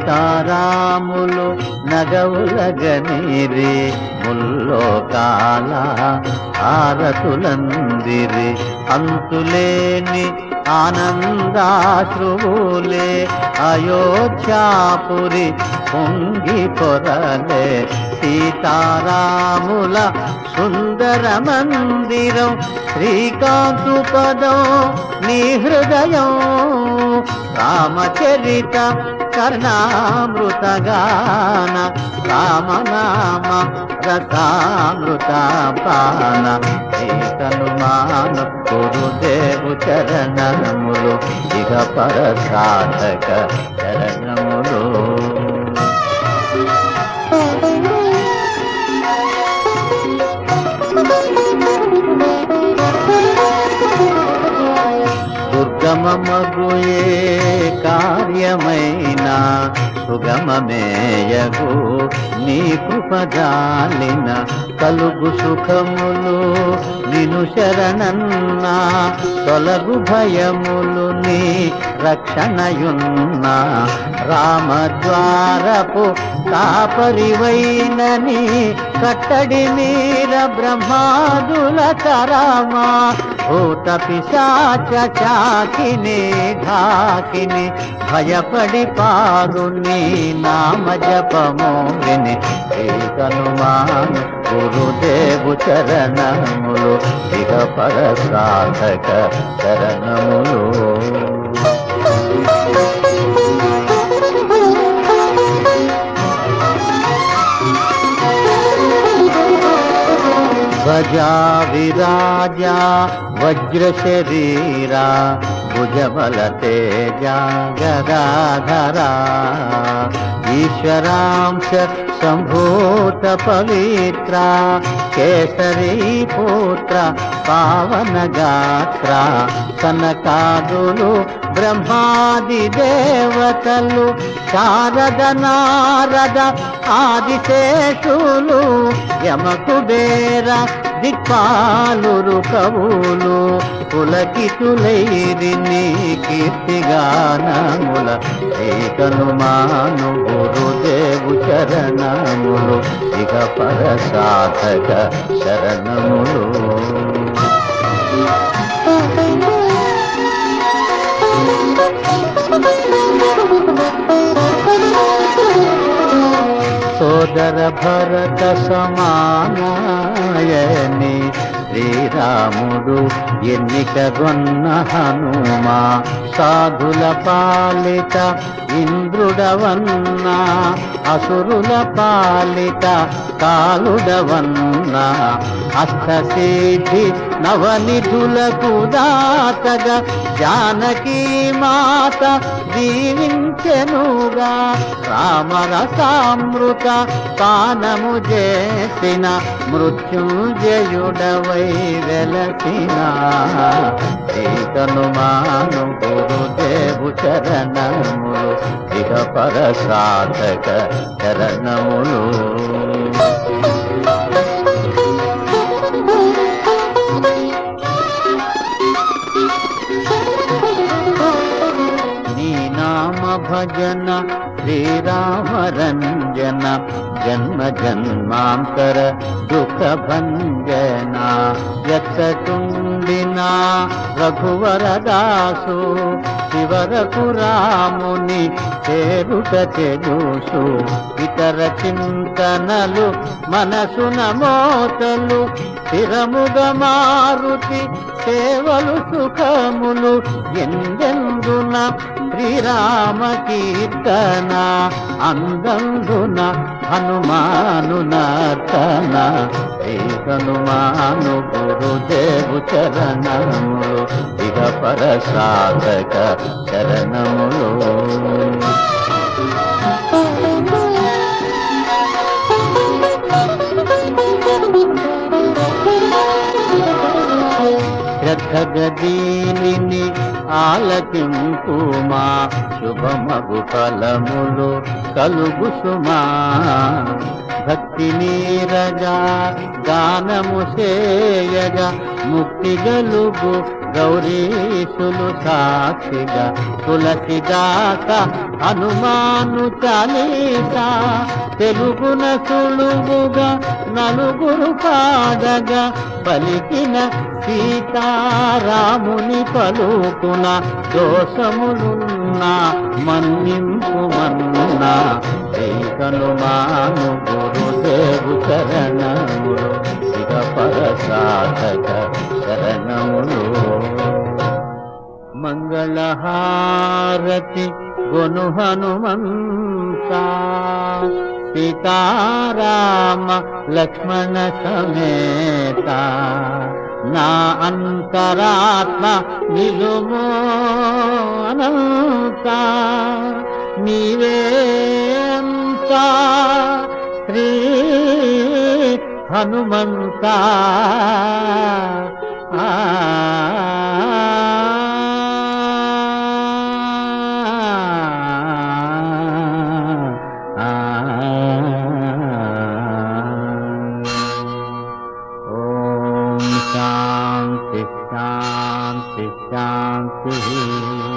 సీతారాములు నగవులగనీరి ముల్లోకాల ఆరతులందిరి అంతులేని ఆనందాశ్రువులే అయోధ్యాపురి పొంగి పొరలే సీతారాముల సుందర మందిరం శ్రీకాంతు పదం నీ హృదయం రామచరిత కర్ణామృతగాన రామనామ రసామృత పాన ఏకనుమాన గురుదేవు చరణములు ఇక పరసాధక చరణములు దుర్గమమగుయే కార్యమైనా సుగమమేయగు నీ కృపజాలిన కలుగు సుఖములు నిను శరణన్నా తొలగు భయములు నీ రక్షణయున్నా రామద్వారపు కాపరివైనని కట్టడి మీర బ్రహ్మాదుల కరామా భూత పిశాచ చాకిని ఢాకిని భయపడి పారు నీ నామ జపము విని ఏకనుమాను గురుదేవు చరణములు ఇక పర సాధక చరణములు ధ్వజా విరాజా వజ్ర శరీరా భుజబల తేజ గదాధరా ఈశ్వరాంశ సంభూత పవిత్ర కేసరీ పుత్ర పావన గాత్ర కనకాదులు బ్రహ్మాది దేవతలు శారద నారద ఆదిశేషులు యమకుబేర దిక్పాలురు కవులు పులకితులైరి నీ కీర్తిగానముల ఏకనుమాను గురుదేవు చరణములు ఇక పర సాధక శరణములు సోదర భరత సమానాయని శ్రీరాముడు ఎన్నిక గొన్న హనుమా సాధుల పాలిత ఇంద్రుడవన్నా అసురుల పాలిత కాలుడవన్నా అష్టసిద్ధి నవనిధులకు దాతగా జానకీ మాత దీవించెనుగా రామరసామృత పానము చేసిన మృత్యుంజయుడవై వెలసిన ఏకనుమాను గురుదేవు చరణములు ఇక పర సాధక చరణములు నీ నామ భజన శ్రీరామ రంజన జన్మ జన్మాంతర దుఃఖ భంజన ఎచ్చటుండిన రఘువరదాసు శివరకు రాముని చేరుట తెలుసు ఇతర చింతనలు మనసున మోతలు స్థిరముగా మారుతి సేవలు సుఖములు ఎందెందున శ్రీరామ కీర్తన అందందున హనుమాను నర్తన శ్రీ హనుమాను గురుదేవు చరణములు ఇక పర సాధక చరణములు శ్రద్ధగదీని ఆలకింపుమా శుభమగు ఫలములు కలుగు సుమా భక్తి నీరగా గానము చేయగా ముక్తి గలుగు గౌరీశులు సాక్షిగా తులసిదాస హనుమాను చాలీసా తెలుగున సులువుగా నలుగురు పాడగా పలికిన సీతారాముని పలుకున దోషములున్న మన్నింపు మన్నా హనుమాను గురుదేవు శరణములు ఇక పరసాధక శరణములు మంగళహారతి గొను హనుమంత సీతారామ లక్ష్మణ సమేత నా అంతరాత్మ నిలుమో అనంత నీవే అంత శ్రీ హనుమంత ఆ ఓం శాంతి శాంతి శాంతి